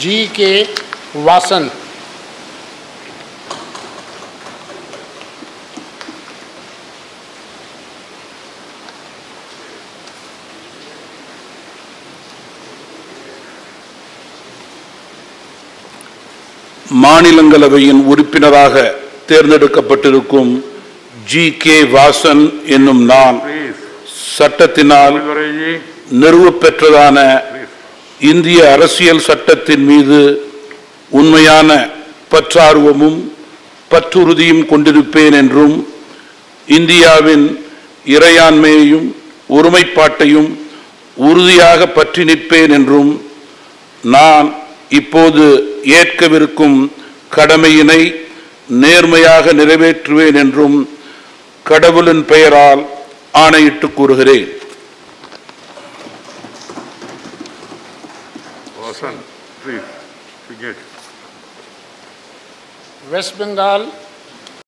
जी के वासन மாநிலங்களவையின் உறுப்பினராக தேர்ந்தெடுக்கப்பட்டிருக்கும் ஜி கே வாசன் என்னும் நான் Please, சட்டத்தினால் Honorable Ji, நிறுவப் பெற்றதான இந்திய அரசியல் சட்டத்தின் மீது உண்மையான பற்றார்வமும் பற்றுறுதியும் கொண்டிருப்பேன் என்றும் இந்தியாவின் இறையாண்மையையும் ஒருமைப்பாட்டையும் உறுதியாக பற்றி நிற்பேன் என்றும் நான் இப்போது ஏற்கவிருக்கும் கடமையினை நேர்மையாக நிறைவேற்றுவேன் என்றும் கடவுளின் பெயரால் ஆணையிட்டு கூறுகிறேன் Vasan, please, signature. West Bengal